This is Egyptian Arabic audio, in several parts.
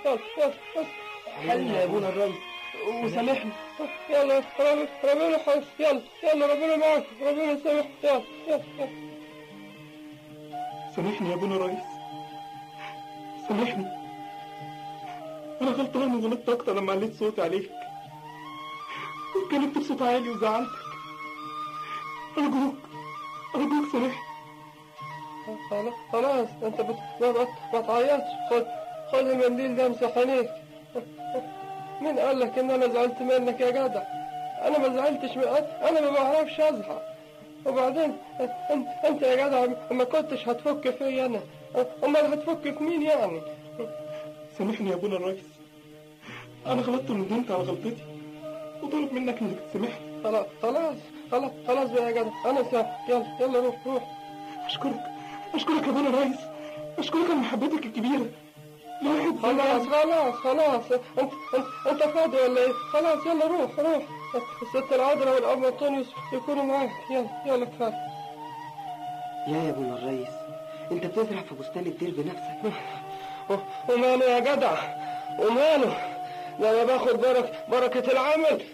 يلا يلا حلنا يا ابونا الريس وسامحني يلا رب- ربنا حس يلا يلا ربنا معك ربنا سامح يلا يلا يلا. سامحني يا ابونا ريس سامحني انا غلطان وغلطت اكتر لما عليت صوتي عليك اتكلمت بصوت عالي وزعلتك ارجوك ارجوك سامحني خلاص خلاص انت بت... ما, ما, ما تعيطش خد خد المنديل ده امسح عينيك مين قال لك ان انا زعلت منك يا جدع انا ما زعلتش من... انا ما بعرفش ازعل وبعدين انت, انت يا جدع ما كنتش هتفك فيا انا امال هتفك في مين يعني سامحني يا ابونا الريس انا غلطت وندمت على غلطتي وطلب منك انك تسامحني خلاص خلاص خلاص خلاص بقى يا جدع انا سامح يلا يلا روح روح اشكرك اشكرك يا ابونا الريس اشكرك على محبتك الكبيره الواحد زي خلاص ما- خلاص خلاص انت انت انت فاضي ولا ايه؟ خلاص يلا روح روح الست العذراء والاب انطونيوس يكونوا معاك يلا يلا كفايه يا يا ابونا الريس انت بتزرع في بستان الدير بنفسك و- وماله يا جدع وماله ده انا باخد برك بركة العمل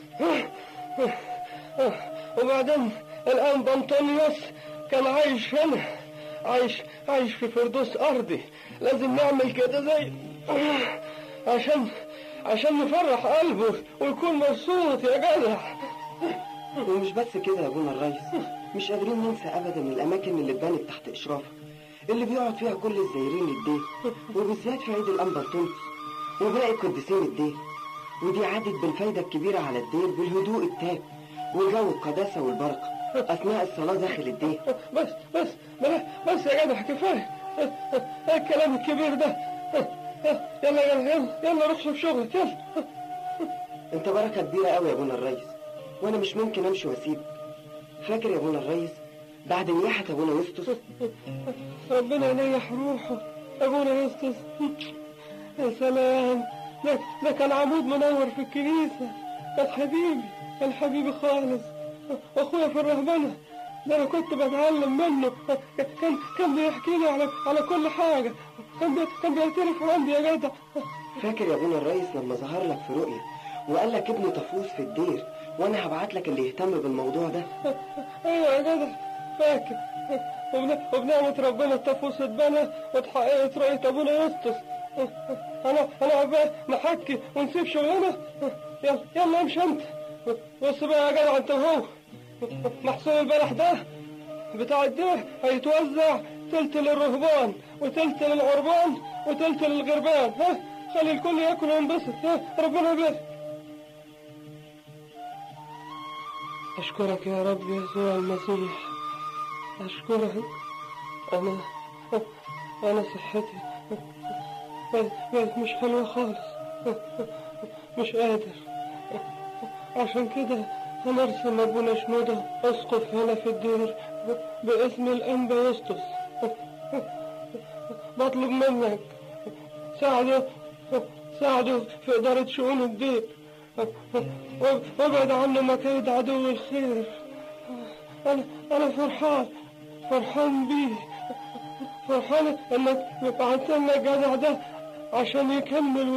وبعدين الان انطونيوس كان عايش هنا عايش عايش في فردوس ارضي لازم نعمل كده زي عشان عشان نفرح قلبه ويكون مبسوط يا جدع ومش بس كده يا ابونا الريس مش قادرين ننسى ابدا الاماكن اللي اتبنت تحت اشرافك اللي بيقعد فيها كل الزائرين الدير وبالذات في عيد الانبرتونس وباقي قديسين الدير ودي عادت بالفايدة الكبيرة على الدير بالهدوء التام وجو القداسة والبركة أثناء الصلاة داخل الدير بس بس بس, بس يا جدع كفايه ايه الكلام الكبير ده يلا يلا يلا يلا روح شوف شغلك يلا انت بركة كبيرة قوي يا ابونا الريس وانا مش ممكن امشي واسيبك فاكر يا ابونا الريس بعد نياحة ابونا يسطس ربنا يريح روحه ابونا يسطس يا سلام ده, ده كان عمود منور في الكنيسة كان حبيبي كان حبيبي خالص واخويا في الرهبنة ده انا كنت بتعلم منه كان كان بيحكي لي على على كل حاجة كان بي كان بيعترف عندي يا جدع فاكر يا ابونا الريس لما ظهر لك في رؤية وقال لك ابني تفوز في الدير وانا هبعت لك اللي يهتم بالموضوع ده ايوه يا جدع فاكر وبن- وبنعمة ربنا التفوس اتبنى واتحققت رؤية ابونا يسطس انا انا عبال نحكي ونسيب شغلنا يلا يلا امشي انت بص بقى يا جدع انت وهو محصول البلح ده بتاع الدير هيتوزع تلت للرهبان وتلت للعربان وتلت للغربان ها خلي الكل ياكل وينبسط ها ربنا يبارك أشكرك يا رب يسوع المسيح أشكرك أنا أنا صحتي بقت بقت مش حلوة خالص مش قادر عشان كده هنرسم أبونا شنودة أسقف هنا في الدير باسم الأنبا يسطس بطلب منك ساعده ساعده في إدارة شؤون الدين وابعد عنه مكايد عدو الخير أنا أنا فرحان فرحان بيه فرحان إنك بعت لنا الجدع ده عشان يكمل